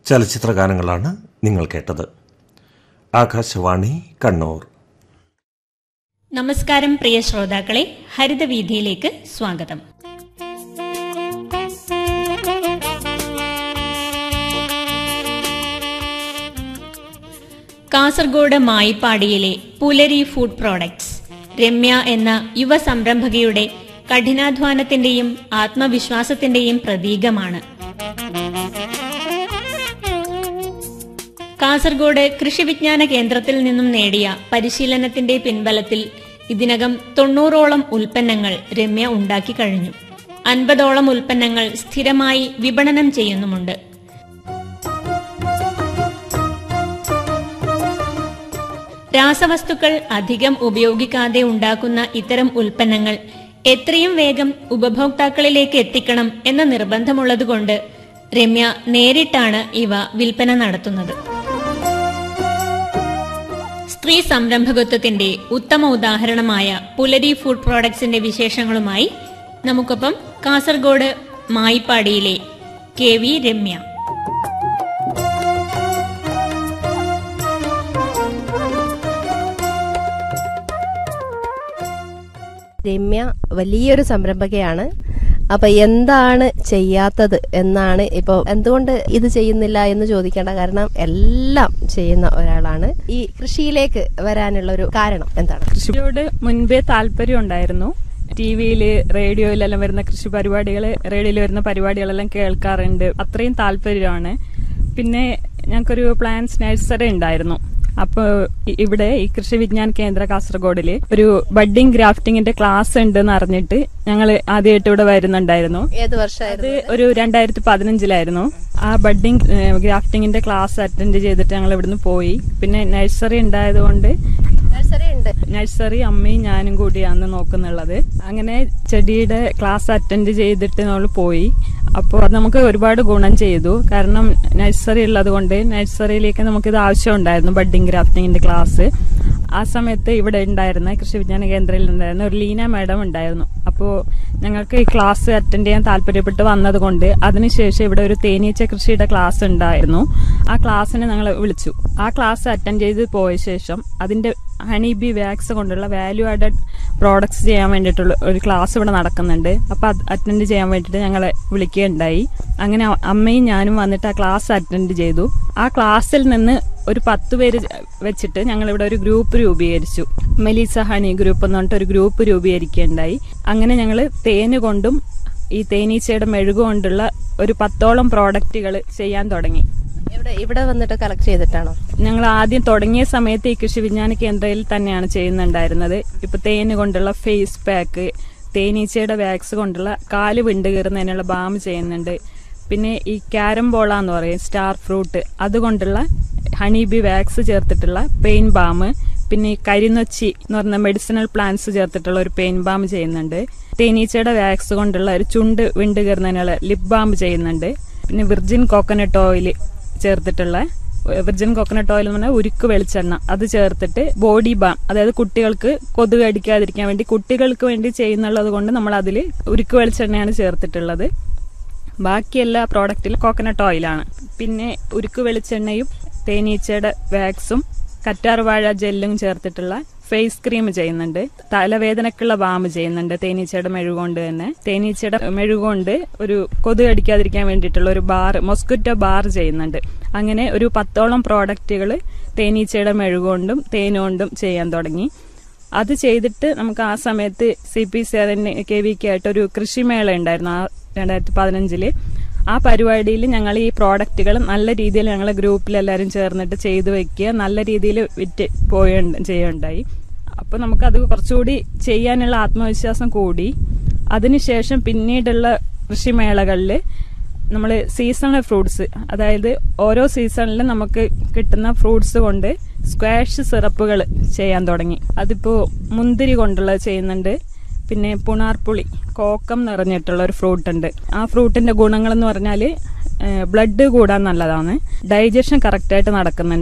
ചലച്ചിത്ര ഗാനങ്ങളാണ് നിങ്ങൾ കേട്ടത് ആകാശവാണി കണ്ണൂർ നമസ്കാരം പ്രിയ ശ്രോതാക്കളെ ഹരിതവീതിയിലേക്ക് സ്വാഗതം കാസർഗോഡ് മായിപ്പാടിയിലെ പുലരി ഫുഡ് പ്രോഡക്ട്സ് രമ്യ എന്ന യുവ സംരംഭകയുടെ കഠിനാധ്വാനത്തിന്റെയും ആത്മവിശ്വാസത്തിന്റെയും പ്രതീകമാണ് കാസർഗോഡ് കൃഷി വിജ്ഞാന കേന്ദ്രത്തിൽ നിന്നും നേടിയ പരിശീലനത്തിന്റെ പിൻബലത്തിൽ ഇതിനകം തൊണ്ണൂറോളം ഉൽപ്പന്നങ്ങൾ രമ്യ ഉണ്ടാക്കി കഴിഞ്ഞു അൻപതോളം ഉൽപ്പന്നങ്ങൾ സ്ഥിരമായി വിപണനം ചെയ്യുന്നുമുണ്ട് രാസവസ്തുക്കൾ അധികം ഉപയോഗിക്കാതെ ഉണ്ടാക്കുന്ന ഇത്തരം ഉൽപ്പന്നങ്ങൾ എത്രയും വേഗം ഉപഭോക്താക്കളിലേക്ക് എത്തിക്കണം എന്ന നിർബന്ധമുള്ളതുകൊണ്ട് രമ്യ നേരിട്ടാണ് ഇവ വിൽപ്പന നടത്തുന്നത് സ്ത്രീ സംരംഭകത്വത്തിന്റെ ഉത്തമ ഉദാഹരണമായ പുലരി ഫുഡ് പ്രോഡക്ട്സിന്റെ വിശേഷങ്ങളുമായി നമുക്കൊപ്പം കാസർഗോഡ് മായിപ്പാടിയിലെ കെ വി രമ്യ രമ്യ വലിയൊരു സംരംഭകയാണ് അപ്പൊ എന്താണ് ചെയ്യാത്തത് എന്നാണ് ഇപ്പൊ എന്തുകൊണ്ട് ഇത് ചെയ്യുന്നില്ല എന്ന് ചോദിക്കേണ്ട കാരണം എല്ലാം ചെയ്യുന്ന ഒരാളാണ് ഈ കൃഷിയിലേക്ക് വരാനുള്ള ഒരു കാരണം എന്താണ് കൃഷിയോട് മുൻപേ താല്പര്യം ഉണ്ടായിരുന്നു ടി വിയിൽ റേഡിയോയിലെല്ലാം വരുന്ന കൃഷി പരിപാടികൾ റേഡിയോയിൽ വരുന്ന പരിപാടികളെല്ലാം കേൾക്കാറുണ്ട് അത്രയും താല്പര്യമാണ് പിന്നെ ഞങ്ങൾക്കൊരു പ്ലാന്റ്സ് നഴ്സറി ഉണ്ടായിരുന്നു അപ്പോൾ ഇവിടെ ഈ കൃഷി വിജ്ഞാൻ കേന്ദ്ര കാസർഗോഡില് ഒരു ബഡ്ഡിംഗ് ഗ്രാഫ്റ്റിംഗിന്റെ ക്ലാസ് ഉണ്ടെന്ന് അറിഞ്ഞിട്ട് ഞങ്ങൾ ആദ്യമായിട്ട് ഇവിടെ വരുന്നുണ്ടായിരുന്നു ഏത് അത് വർഷമായിരുന്നു ഒരു രണ്ടായിരത്തി പതിനഞ്ചിലായിരുന്നു ആ ബഡ്ഡിംഗ് ഗ്രാഫ്റ്റിംഗിന്റെ ക്ലാസ് അറ്റൻഡ് ചെയ്തിട്ട് ഞങ്ങൾ ഇവിടുന്ന് പോയി പിന്നെ നഴ്സറി ഉണ്ടായതുകൊണ്ട് നഴ്സറി ഉണ്ട് നഴ്സറി അമ്മയും ഞാനും കൂടിയാണ് നോക്കുന്നുള്ളത് അങ്ങനെ ചെടിയുടെ ക്ലാസ് അറ്റൻഡ് ചെയ്തിട്ട് നമ്മൾ പോയി അപ്പോൾ അത് നമുക്ക് ഒരുപാട് ഗുണം ചെയ്തു കാരണം നഴ്സറി ഉള്ളത് കൊണ്ട് നഴ്സറിയിലേക്ക് നമുക്കിത് ആവശ്യം ഉണ്ടായിരുന്നു ബഡ്ഡിംഗ് ഗ്രാഫ്റ്റിംഗിന്റെ ക്ലാസ് ആ സമയത്ത് ഇവിടെ ഉണ്ടായിരുന്ന കൃഷി വിജ്ഞാന കേന്ദ്രത്തിൽ ഉണ്ടായിരുന്ന ഒരു ലീന മാഡം ഉണ്ടായിരുന്നു അപ്പോൾ ഞങ്ങൾക്ക് ഈ ക്ലാസ് അറ്റൻഡ് ചെയ്യാൻ താല്പര്യപ്പെട്ട് വന്നതുകൊണ്ട് അതിനുശേഷം ഇവിടെ ഒരു തേനീച്ച കൃഷിയുടെ ക്ലാസ് ഉണ്ടായിരുന്നു ആ ക്ലാസ്സിന് ഞങ്ങൾ വിളിച്ചു ആ ക്ലാസ് അറ്റൻഡ് ചെയ്ത് പോയ ശേഷം അതിന്റെ ഹണി ബി വാക്സ് കൊണ്ടുള്ള വാല്യൂ ആഡഡ് പ്രോഡക്ട്സ് ചെയ്യാൻ വേണ്ടിയിട്ടുള്ള ഒരു ക്ലാസ് ഇവിടെ നടക്കുന്നുണ്ട് അപ്പൊ അത് അറ്റൻഡ് ചെയ്യാൻ വേണ്ടിയിട്ട് ഞങ്ങളെ വിളിക്കുകയുണ്ടായി അങ്ങനെ അ- അമ്മയും ഞാനും വന്നിട്ട് ആ ക്ലാസ് അറ്റൻഡ് ചെയ്തു ആ ക്ലാസ്സിൽ നിന്ന് ഒരു പത്ത് പേര് വെച്ചിട്ട് ഞങ്ങൾ ഇവിടെ ഒരു ഗ്രൂപ്പ് രൂപീകരിച്ചു മെലീസ ഹണി ഗ്രൂപ്പ് എന്ന് പറഞ്ഞിട്ട് ഒരു ഗ്രൂപ്പ് രൂപീകരിക്കുകയുണ്ടായി അങ്ങനെ ഞങ്ങൾ തേന് കൊണ്ടും ഈ തേനീച്ചയുടെ മെഴുകു കൊണ്ടുള്ള ഒരു പത്തോളം പ്രോഡക്റ്റുകൾ ചെയ്യാൻ തുടങ്ങി ഇവിടെ ഇവിടെ വന്നിട്ട് കളക്ട് ചെയ്തിട്ടാണോ ഞങ്ങൾ ആദ്യം തുടങ്ങിയ സമയത്ത് ഈ കൃഷി വിജ്ഞാന കേന്ദ്രയിൽ തന്നെയാണ് ചെയ്യുന്നുണ്ടായിരുന്നത് ഇപ്പൊ തേന് കൊണ്ടുള്ള ഫേസ് പാക്ക് തേനീച്ചയുടെ വാക്സ് കൊണ്ടുള്ള കാല് വിണ്ട് കയറുന്നതിനുള്ള ബാം ചെയ്യുന്നുണ്ട് പിന്നെ ഈ ക്യാരം ബോള എന്ന് പറയും സ്റ്റാർ ഫ്രൂട്ട് അതുകൊണ്ടുള്ള ഹണി ബി വാക്സ് ചേർത്തിട്ടുള്ള പെയിൻ ബാം പിന്നെ ഈ കരിനൊച്ചി എന്ന് പറഞ്ഞ മെഡിസിനൽ പ്ലാന്റ്സ് ചേർത്തിട്ടുള്ള ഒരു പെയിൻ ബാം ചെയ്യുന്നുണ്ട് തേനീച്ചയുടെ വാക്സ് കൊണ്ടുള്ള ഒരു ചുണ്ട് വിണ്ട് കയറുന്നതിനുള്ള ലിപ് ബാം ചെയ്യുന്നുണ്ട് പിന്നെ വിർജിൻ കോക്കനട്ട് ഓയിൽ ചേർത്തിട്ടുള്ള വിർജിൻ കോക്കനട്ട് ഓയിൽ എന്ന് പറഞ്ഞാൽ ഉരുക്ക് വെളിച്ചെണ്ണ അത് ചേർത്തിട്ട് ബോഡി ബാം അതായത് കുട്ടികൾക്ക് കൊതുക് അടിക്കാതിരിക്കാൻ വേണ്ടി കുട്ടികൾക്ക് വേണ്ടി ചെയ്യുന്നുള്ളത് കൊണ്ട് നമ്മൾ അതിൽ ഉരുക്ക് വെളിച്ചെണ്ണയാണ് ചേർത്തിട്ടുള്ളത് ബാക്കി എല്ലാ പ്രോഡക്റ്റിലും കോക്കനട്ട് ഓയിലാണ് പിന്നെ ഉരുക്ക് വെളിച്ചെണ്ണയും തേനീച്ചയുടെ വാക്സും കറ്റാർവാഴ ജെല്ലും ചേർത്തിട്ടുള്ള ഫേസ് ക്രീം ചെയ്യുന്നുണ്ട് തലവേദനക്കുള്ള ബാം ചെയ്യുന്നുണ്ട് തേനീച്ചയുടെ മെഴുകൊണ്ട് തന്നെ തേനീച്ചയുടെ മെഴുകൊണ്ട് ഒരു കൊതുക് അടിക്കാതിരിക്കാൻ വേണ്ടിയിട്ടുള്ള ഒരു ബാർ മൊസ്കിറ്റോ ബാർ ചെയ്യുന്നുണ്ട് അങ്ങനെ ഒരു പത്തോളം പ്രോഡക്റ്റുകൾ തേനീച്ചയുടെ മെഴുകൊണ്ടും തേനുകൊണ്ടും ചെയ്യാൻ തുടങ്ങി അത് ചെയ്തിട്ട് നമുക്ക് ആ സമയത്ത് C P seven K week ആയിട്ട് ഒരു കൃഷിമേള ഉണ്ടായിരുന്നു ആ രണ്ടായിരത്തി പതിനഞ്ചില് ആ പരിപാടിയിൽ ഞങ്ങൾ ഈ പ്രോഡക്റ്റുകൾ നല്ല രീതിയിൽ ഞങ്ങൾ ഗ്രൂപ്പിൽ എല്ലാവരും ചേർന്നിട്ട് ചെയ്തു വെക്കുക നല്ല രീതിയിൽ വിറ്റ് പോയ ചെയ്യുണ്ടായി അപ്പോൾ നമുക്കത് കുറച്ചുകൂടി ചെയ്യാനുള്ള ആത്മവിശ്വാസം കൂടി അതിനുശേഷം പിന്നീടുള്ള കൃഷിമേളകളിൽ നമ്മൾ സീസണൽ ഫ്രൂട്ട്സ് അതായത് ഓരോ സീസണിലും നമുക്ക് കിട്ടുന്ന ഫ്രൂട്ട്സ് കൊണ്ട് സ്ക്വാഷ് സിറപ്പുകൾ ചെയ്യാൻ തുടങ്ങി അതിപ്പോ മുന്തിരി കൊണ്ടുള്ളത് ചെയ്യുന്നുണ്ട് പിന്നെ പുണാർപ്പുളി കോക്കം നിറഞ്ഞിട്ടുള്ള ഒരു ഫ്രൂട്ട് ഉണ്ട് ആ ഫ്രൂട്ടിന്റെ ഗുണങ്ങൾ എന്ന് പറഞ്ഞാൽ ബ്ലഡ് കൂടാൻ നല്ലതാണ് ഡൈജഷൻ കറക്റ്റായിട്ട് നടക്കുന്നുണ്ട്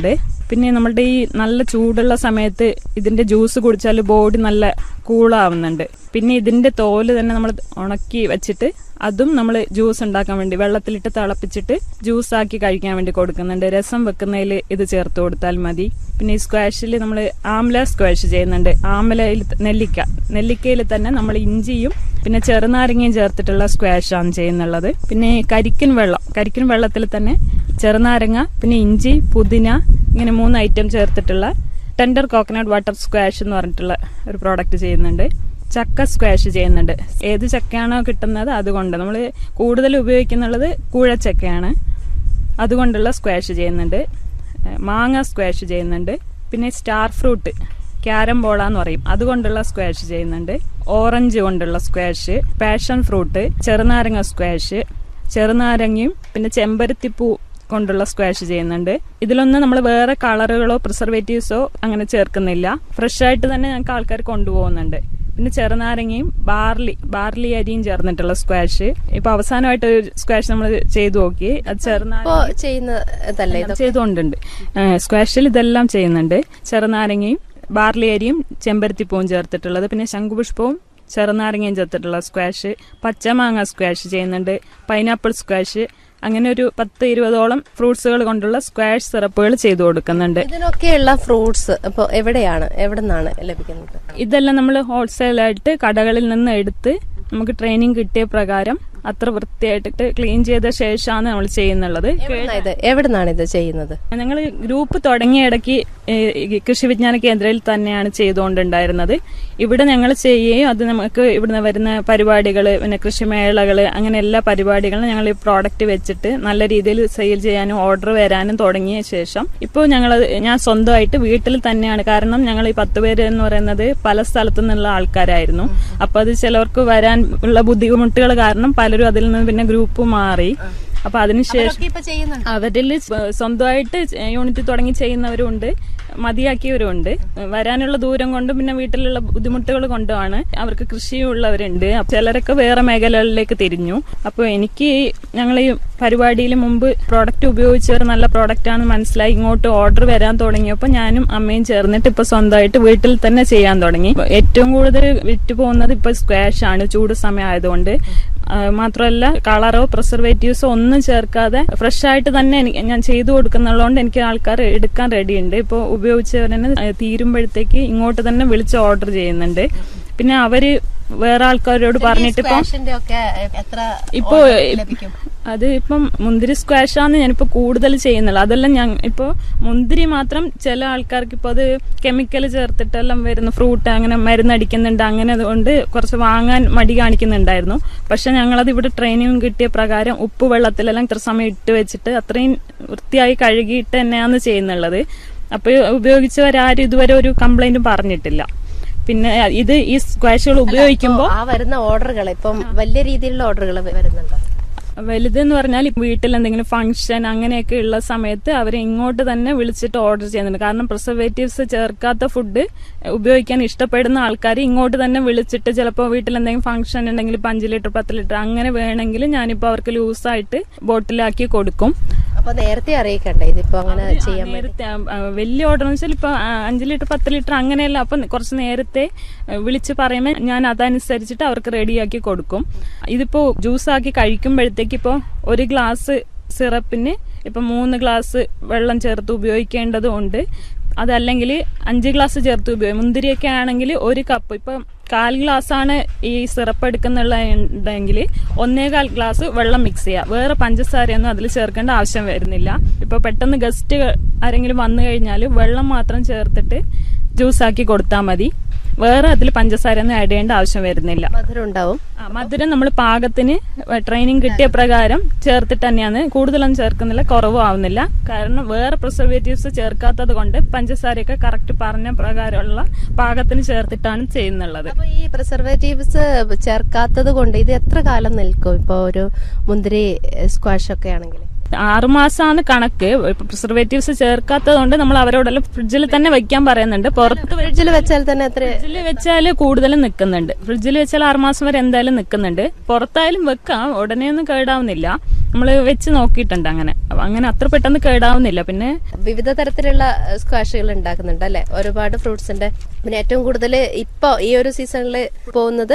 പിന്നെ നമ്മളുടെ ഈ നല്ല ചൂടുള്ള സമയത്ത് ഇതിന്റെ ജ്യൂസ് കുടിച്ചാൽ ബോഡി നല്ല കൂളാവുന്നുണ്ട് പിന്നെ ഇതിന്റെ തോല് തന്നെ നമ്മൾ ഉണക്കി വെച്ചിട്ട് അതും നമ്മൾ ജ്യൂസ് ഉണ്ടാക്കാൻ വേണ്ടി വെള്ളത്തിലിട്ട് തിളപ്പിച്ചിട്ട് ജ്യൂസ് ആക്കി കഴിക്കാൻ വേണ്ടി കൊടുക്കുന്നുണ്ട് രസം വെക്കുന്നതിൽ ഇത് ചേർത്ത് കൊടുത്താൽ മതി പിന്നെ ഈ സ്ക്വാഷിൽ നമ്മൾ ആംല സ്ക്വാഷ് ചെയ്യുന്നുണ്ട് ആംലയിൽ നെല്ലിക്ക നെല്ലിക്കയിൽ തന്നെ നമ്മൾ ഇഞ്ചിയും പിന്നെ ചെറുനാരങ്ങയും ചേർത്തിട്ടുള്ള സ്ക്വാഷാണ് ചെയ്യുന്നുള്ളത് പിന്നെ കരിക്കിൻ വെള്ളം കരിക്കിൻ വെള്ളത്തിൽ തന്നെ ചെറുനാരങ്ങ പിന്നെ ഇഞ്ചി പുതിന ഇങ്ങനെ മൂന്ന് ഐറ്റം ചേർത്തിട്ടുള്ള ടെൻഡർ കോക്കനട്ട് വാട്ടർ സ്ക്വാഷ് എന്ന് പറഞ്ഞിട്ടുള്ള ഒരു പ്രോഡക്റ്റ് ചെയ്യുന്നുണ്ട് ചക്ക സ്ക്വാഷ് ചെയ്യുന്നുണ്ട് ഏത് ചക്കയാണോ കിട്ടുന്നത് അതുകൊണ്ട് നമ്മൾ കൂടുതൽ ഉപയോഗിക്കുന്നുള്ളത് കൂഴച്ചക്കയാണ് അതുകൊണ്ടുള്ള സ്ക്വാഷ് ചെയ്യുന്നുണ്ട് ഏഹ് മാങ്ങ സ്ക്വാഷ് ചെയ്യുന്നുണ്ട് പിന്നെ സ്റ്റാർ ഫ്രൂട്ട് ക്യാരം ബോള എന്ന് പറയും അതുകൊണ്ടുള്ള സ്ക്വാഷ് ചെയ്യുന്നുണ്ട് ഓറഞ്ച് കൊണ്ടുള്ള സ്ക്വാഷ് പാഷൻ ഫ്രൂട്ട് ചെറുനാരങ്ങ സ്ക്വാഷ് ചെറുനാരങ്ങയും പിന്നെ ചെമ്പരത്തിപ്പൂ കൊണ്ടുള്ള സ്ക്വാഷ് ചെയ്യുന്നുണ്ട് ഇതിലൊന്നും നമ്മൾ വേറെ കളറുകളോ പ്രിസർവേറ്റീവ്സോ അങ്ങനെ ചേർക്കുന്നില്ല ഫ്രഷ് ആയിട്ട് തന്നെ ഞങ്ങൾക്ക് ആൾക്കാർ കൊണ്ടുപോകുന്നുണ്ട് പിന്നെ ചെറുനാരങ്ങയും ബാർലി ബാർലി അരിയും ചേർന്നിട്ടുള്ള സ്ക്വാഷ് ഇപ്പൊ അവസാനമായിട്ട് ഒരു സ്ക്വാഷ് നമ്മൾ ചെയ്തു നോക്കി അത് ഇപ്പോ ചെറുനാരങ്ങ ചെയ്യുന്നതല്ലേ ഇതൊക്കെ ചെയ്തുകൊണ്ടുണ്ട് സ്ക്വാഷിൽ ഇതെല്ലാം ചെയ്യുന്നുണ്ട് ചെറുനാരങ്ങയും ബാർലി അരിയും ചെമ്പരത്തിപ്പൂവും ചേർത്തിട്ടുള്ളത് പിന്നെ ശംഖുപുഷ്പവും ചെറുനാരങ്ങയും ചേർത്തിട്ടുള്ള സ്ക്വാഷ് പച്ചമാങ്ങ സ്ക്വാഷ് ചെയ്യുന്നുണ്ട് പൈനാപ്പിൾ സ്ക്വാഷ് അങ്ങനെ ഒരു പത്ത് ഇരുപതോളം ഫ്രൂട്ട്സുകൾ കൊണ്ടുള്ള സ്ക്വാഷ് സിറപ്പുകൾ ചെയ്തു കൊടുക്കുന്നുണ്ട് ഇതിനൊക്കെയുള്ള ഫ്രൂട്ട്സ് ഇപ്പൊ എവിടെയാണ് എവിടെ നിന്നാണ് ലഭിക്കുന്നത് ഇതെല്ലാം നമ്മൾ ഹോൾസെയിലായിട്ട് കടകളിൽ നിന്ന് എടുത്ത് നമുക്ക് ട്രെയിനിങ് കിട്ടിയ പ്രകാരം അത്ര വൃത്തിയായിട്ട് ക്ലീൻ ചെയ്ത ശേഷമാണ് നമ്മൾ ചെയ്യുന്നുള്ളത് എവിടുന്നാ ഇത് എവിടെ നിന്നാണ് ഇത് ചെയ്യുന്നത് ഞങ്ങൾ ഗ്രൂപ്പ് തുടങ്ങിയ ഇടയ്ക്ക് ഏഹ്, ഈ കൃഷി വിജ്ഞാന കേന്ദ്രയിൽ തന്നെയാണ് ചെയ്തുകൊണ്ടുണ്ടായിരുന്നത് ഇവിടെ ഞങ്ങൾ ചെയ്യുകയും അത് നമുക്ക് ഇവിടുന്ന് വരുന്ന പരിപാടികൾ പിന്നെ കൃഷിമേളകൾ അങ്ങനെ എല്ലാ പരിപാടികളും ഞങ്ങൾ ഈ പ്രോഡക്റ്റ് വെച്ചിട്ട് നല്ല രീതിയിൽ സെയിൽ ചെയ്യാനും ഓർഡർ വരാനും തുടങ്ങിയ ശേഷം ഇപ്പോൾ ഞങ്ങൾ ഞാൻ സ്വന്തമായിട്ട് വീട്ടിൽ തന്നെയാണ് കാരണം ഞങ്ങൾ ഈ പത്ത് പേര് എന്ന് പറയുന്നത് പല സ്ഥലത്തു നിന്നുള്ള ആൾക്കാരായിരുന്നു അപ്പൊ അത് ചിലർക്ക് വരാൻ ഉള്ള ബുദ്ധിമുട്ടുകൾ കാരണം പലരും അതിൽ നിന്ന് പിന്നെ ഗ്രൂപ്പ് മാറി അപ്പൊ അതിനുശേഷം ഇപ്പൊ ചെയ്യുന്നുണ്ട് അവരിൽ സ്വന്തമായിട്ട് യൂണിറ്റ് തുടങ്ങി ചെയ്യുന്നവരുണ്ട് മതിയാക്കിയവരുണ്ട് വരാനുള്ള ദൂരം കൊണ്ടും പിന്നെ വീട്ടിലുള്ള ബുദ്ധിമുട്ടുകൾ കൊണ്ടുമാണ് അവർക്ക് കൃഷിയുള്ളവരുണ്ട് അപ്പൊ ചിലരൊക്കെ വേറെ മേഖലകളിലേക്ക് തിരിഞ്ഞു അപ്പോൾ എനിക്ക് ഞങ്ങൾ ഈ പരിപാടിയിൽ മുമ്പ് പ്രോഡക്റ്റ് ഉപയോഗിച്ചവർ നല്ല പ്രോഡക്റ്റ് ആണെന്ന് മനസ്സിലായി ഇങ്ങോട്ട് ഓർഡർ വരാൻ തുടങ്ങിയപ്പോൾ ഞാനും അമ്മയും ചേർന്നിട്ട് ഇപ്പൊ സ്വന്തമായിട്ട് വീട്ടിൽ തന്നെ ചെയ്യാൻ തുടങ്ങി ഏറ്റവും കൂടുതൽ വിറ്റ് പോകുന്നത് ഇപ്പൊ സ്ക്വാഷ് ആണ് ചൂട് സമയം ആയതുകൊണ്ട് ആ, മാത്രമല്ല കളറോ പ്രിസർവേറ്റീവ്സോ ഒന്നും ചേർക്കാതെ ഫ്രഷ് ആയിട്ട് തന്നെ എനിക്ക് ഞാൻ ചെയ്തു കൊടുക്കുന്നുള്ളതുകൊണ്ട് എനിക്ക് ആൾക്കാർ എടുക്കാൻ റെഡിയുണ്ട് ഇപ്പോൾ ഉപയോഗിച്ചവരെന്നെ തീരുമ്പോഴത്തേക്ക് ഇങ്ങോട്ട് തന്നെ വിളിച്ച് ഓർഡർ ചെയ്യുന്നുണ്ട് പിന്നെ അവര് വേറെ ആൾക്കാരോട് പറഞ്ഞിട്ട് ഇപ്പം സ്ക്വാഷിന്റെ ഒക്കെ എത്ര ഇപ്പോ order ലഭിക്കും അത് ഇപ്പം മുന്തിരി സ്ക്വാഷാണ് ഞാനിപ്പോ കൂടുതൽ ചെയ്യുന്നുള്ളത് അതെല്ലാം ഞാൻ ഇപ്പോ മുന്തിരി മാത്രം ചില ആൾക്കാർക്ക് ഇപ്പൊ അത് കെമിക്കൽ ചേർത്തിട്ടെല്ലാം വരുന്ന ഫ്രൂട്ട് അങ്ങനെ മരുന്നടിക്കുന്നുണ്ട് അങ്ങനെ അതുകൊണ്ട് കുറച്ച് വാങ്ങാൻ മടി കാണിക്കുന്നുണ്ടായിരുന്നു പക്ഷെ ഞങ്ങളത് ഇവിടെ ട്രെയിനിങ് കിട്ടിയ പ്രകാരം ഉപ്പ് വെള്ളത്തിലെല്ലാം ഇത്ര സമയം ഇട്ട് വെച്ചിട്ട് അത്രയും വൃത്തിയായി കഴുകിയിട്ട് തന്നെയാണ് ചെയ്യുന്നുള്ളത് അപ്പൊ ഉപയോഗിച്ചവരാരും ഇതുവരെ ഒരു കംപ്ലൈന്റും പറഞ്ഞിട്ടില്ല പിന്നെ ഇത് ഈ സ്ക്വാഷുകൾ ഉപയോഗിക്കുമ്പോൾ ആ വരുന്ന ഓർഡറുകൾ ഇപ്പം വലിയ രീതിയിലുള്ള ഓർഡറുകൾ വരുന്നുണ്ടോ വലുതെന്ന് പറഞ്ഞാൽ ഇപ്പൊ വീട്ടിൽ എന്തെങ്കിലും ഫംഗ്ഷൻ അങ്ങനെയൊക്കെ ഉള്ള സമയത്ത് അവരെ ഇങ്ങോട്ട് തന്നെ വിളിച്ചിട്ട് ഓർഡർ ചെയ്യുന്നുണ്ട് കാരണം പ്രിസർവേറ്റീവ്സ് ചേർക്കാത്ത ഫുഡ് ഉപയോഗിക്കാൻ ഇഷ്ടപ്പെടുന്ന ആൾക്കാർ ഇങ്ങോട്ട് തന്നെ വിളിച്ചിട്ട് ചിലപ്പോൾ വീട്ടിൽ എന്തെങ്കിലും ഫംഗ്ഷൻ ഉണ്ടെങ്കിൽ ഇപ്പൊ അഞ്ച് ലിറ്റർ പത്ത് ലിറ്റർ അങ്ങനെ വേണമെങ്കിൽ ഞാനിപ്പോൾ അവർക്ക് ലൂസായിട്ട് ബോട്ടിലാക്കി കൊടുക്കും അപ്പൊ നേരത്തെ അറിയിക്കണ്ടേ ഇതിപ്പോ അങ്ങനെ ചെയ്യാൻ വേണ്ടി നേരത്തെ ആ, ആ, വലിയ ഓർഡർ എന്ന് വെച്ചാൽ ഇപ്പൊ ആ, അഞ്ച് ലിറ്റർ പത്ത് ലിറ്റർ അങ്ങനെയല്ല അപ്പൊ കുറച്ച് നേരത്തെ ആ, വിളിച്ച് പറയുമ്പോൾ ഞാൻ അതനുസരിച്ചിട്ട് അവർക്ക് റെഡിയാക്കി കൊടുക്കും ഇതിപ്പോ ജ്യൂസ് ആക്കി കഴിക്കുമ്പോഴത്തേക്ക് ഇപ്പോ ഒരു ഗ്ലാസ് സിറപ്പിന് ഇപ്പൊ മൂന്ന് ഗ്ലാസ് വെള്ളം ചേർത്ത് ഉപയോഗിക്കേണ്ടതുണ്ട് അതല്ലെങ്കിൽ അഞ്ച് ഗ്ലാസ് ചേർത്ത് ഉപയോഗിക്കും മുന്തിരിയൊക്കെ ആണെങ്കിൽ ഒരു കപ്പ് ഇപ്പൊ കാൽ ഗ്ലാസ് ആണ് ഈ സിറപ്പ് എടുക്കുന്നുള്ള ഉണ്ടെങ്കിൽ ഒന്നേകാൽ ഗ്ലാസ് വെള്ളം മിക്സ് ചെയ്യുക വേറെ പഞ്ചസാരയൊന്നും അതിൽ ചേർക്കേണ്ട ആവശ്യം വരുന്നില്ല ഇപ്പൊ പെട്ടെന്ന് ഗസ്റ്റ് ആരെങ്കിലും വന്നു കഴിഞ്ഞാൽ വെള്ളം മാത്രം ചേർത്തിട്ട് ജ്യൂസ് ആക്കി കൊടുത്താൽ മതി വേറെ അതിൽ പഞ്ചസാര ഒന്നും ആഡ് ചെയ്യേണ്ട ആവശ്യം വരുന്നില്ല മധുരം ഉണ്ടാവും ആ, മധുരം നമ്മൾ പാകത്തിന് ട്രെയിനിങ് കിട്ടിയ പ്രകാരം ചേർത്തിട്ട് തന്നെയാണ് കൂടുതലൊന്നും ചേർക്കുന്നില്ല കുറവും ആവുന്നില്ല കാരണം വേറെ പ്രിസർവേറ്റീവ്സ് ചേർക്കാത്തത് കൊണ്ട് പഞ്ചസാരയൊക്കെ കറക്റ്റ് പറഞ്ഞ പ്രകാരമുള്ള പാകത്തിന് ചേർത്തിട്ടാണ് ചെയ്യുന്നുള്ളത് അപ്പൊ ഈ പ്രിസർവേറ്റീവ്സ് ചേർക്കാത്തത് കൊണ്ട് ഇത് എത്ര കാലം നിൽക്കും ഇപ്പൊ ഒരു മുന്തിരി സ്ക്വാഷ് ഒക്കെ ആണെങ്കിൽ ആറുമാസമാണ് കണക്ക് ഇപ്പൊ പ്രിസർവേറ്റീവ്സ് ചേർക്കാത്തത് കൊണ്ട് നമ്മൾ അവരോടെല്ലാം ഫ്രിഡ്ജിൽ തന്നെ വെക്കാൻ പറയുന്നുണ്ട് പുറത്ത് ഫ്രിഡ്ജിൽ വെച്ചാൽ തന്നെ എത്ര ഫ്രിഡ്ജിൽ വെച്ചാൽ കൂടുതലും നിൽക്കുന്നുണ്ട് ഫ്രിഡ്ജിൽ വെച്ചാൽ ആറുമാസം വരെ എന്തായാലും നിൽക്കുന്നുണ്ട് പുറത്തായാലും വെക്കാം ഉടനെ ഒന്നും കേടാവുന്നില്ല നമ്മൾ വെച്ച് നോക്കിയിട്ടുണ്ട് അങ്ങനെ അപ്പൊ അങ്ങനെ അത്ര പെട്ടെന്ന് കേടാവുന്നില്ല പിന്നെ വിവിധ തരത്തിലുള്ള സ്ക്വാഷുകൾ ഉണ്ടാക്കുന്നുണ്ട് അല്ലെ ഒരുപാട് ഫ്രൂട്ട്സിന്റെ പിന്നെ ഏറ്റവും കൂടുതൽ ഇപ്പൊ ഈ ഒരു സീസണിൽ പോകുന്നത്